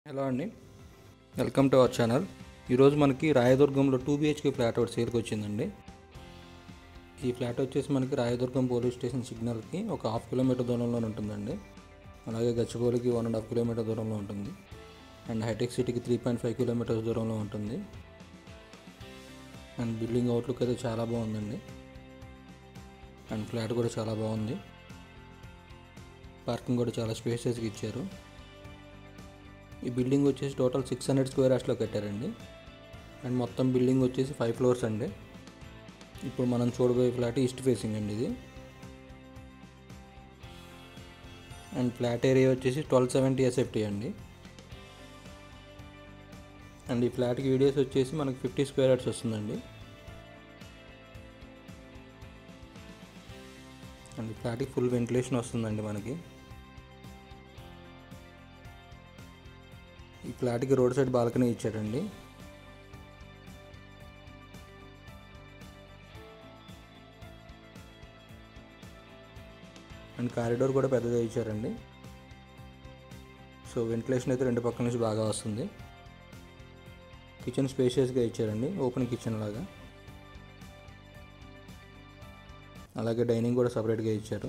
hello అండి welcome to our channel ఈరోజు మనకి రాయదుర్గంలో టూ బిహెచ్కే ఫ్లాట్ ఒకటి సేల్కి వచ్చిందండి ఈ ఫ్లాట్ వచ్చేసి మనకి రాయదుర్గం పోలీస్ స్టేషన్ సిగ్నల్కి ఒక హాఫ్ కిలోమీటర్ దూరంలో ఉంటుందండి అలాగే గచ్చిబౌలికి వన్ అండ్ హాఫ్ కిలోమీటర్ దూరంలో ఉంటుంది అండ్ హైటెక్ సిటీకి త్రీ పాయింట్ ఫైవ్ కిలోమీటర్స్ దూరంలో ఉంటుంది అండ్ బిల్డింగ్ అవుట్లుక్ అయితే చాలా బాగుందండి అండ్ ఫ్లాట్ కూడా చాలా బాగుంది పార్కింగ్ కూడా చాలా స్పేసెస్గా ఇచ్చారు ఈ బిల్డింగ్ వచ్చేసి టోటల్ సిక్స్ హండ్రెడ్ స్క్వేర్ యార్డ్స్లో కట్టారండి అండ్ మొత్తం బిల్డింగ్ వచ్చేసి ఫైవ్ ఫ్లోర్స్ అండి ఇప్పుడు మనం చూడబోయే ఫ్లాట్ ఈస్ట్ ఫేసింగ్ అండి ఇది అండ్ ఫ్లాట్ ఏరియా వచ్చేసి ట్వెల్వ్ సెవెంటీ ఎస్ఎఫ్టీ అండి అండ్ ఈ ఫ్లాట్కి వీడియోస్ వచ్చేసి మనకి ఫిఫ్టీ స్క్వేర్ యార్డ్స్ వస్తుందండి అండ్ ఈ ఫ్లాట్కి ఫుల్ వెంటిలేషన్ వస్తుందండి మనకి ఈ ఫ్లాట్కి రోడ్ సైడ్ బాల్కనీ ఇచ్చాడండి అండ్ కారిడోర్ కూడా పెద్దగా ఇచ్చారండి సో వెంటిలేషన్ అయితే రెండు పక్కల నుంచి బాగా వస్తుంది కిచెన్ స్పేషియస్గా ఇచ్చారండి ఓపెన్ కిచెన్ లాగా అలాగే డైనింగ్ కూడా సపరేట్గా ఇచ్చారు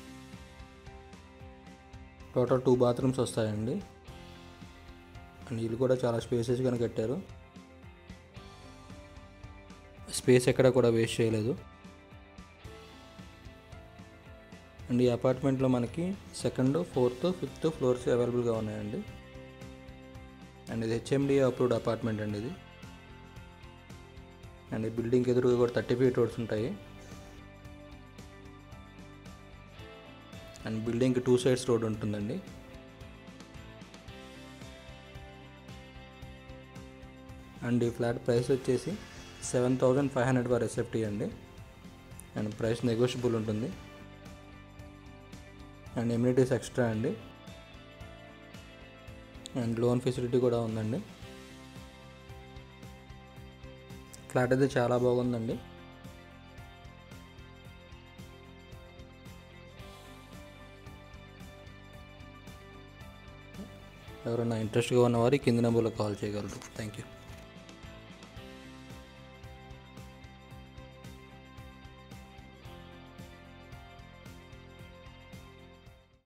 టోటల్ టూ బాత్రూమ్స్ వస్తాయండి అండ్ ఇల్లు కూడా చాలా స్పేసెస్గానే కట్టారు స్పేస్ ఎక్కడ కూడా వేస్ట్ చేయలేదు అండ్ ఈ అపార్ట్మెంట్లో మనకి సెకండ్ ఫోర్త్ ఫిఫ్త్ ఫ్లోర్స్ అవైలబుల్గా ఉన్నాయండి అండ్ ఇది హెచ్ఎండి అప్రూవ్డ్ అపార్ట్మెంట్ అండి ఇది అండ్ ఈ బిల్డింగ్ ఎదురుగా కూడా థర్టీ ఫీట్ రోడ్స్ ఉంటాయి అండ్ బిల్డింగ్కి టూ సైడ్స్ రోడ్ ఉంటుందండి అండ్ ఈ ఫ్లాట్ ప్రైస్ వచ్చేసి seven thousand five hundred per SFT అండి అండ్ ప్రైస్ నెగోషియబుల్ ఉంటుంది అండ్ ఎమ్యూనిటీస్ ఎక్స్ట్రా అండి అండ్ లోన్ ఫెసిలిటీ కూడా ఉందండి ఫ్లాట్ అయితే చాలా బాగుందండి ఎవరైనా ఇంట్రెస్ట్గా ఉన్నవారు ఈ కింది నెంబర్లో కాల్ చేయగలరు థ్యాంక్ యూ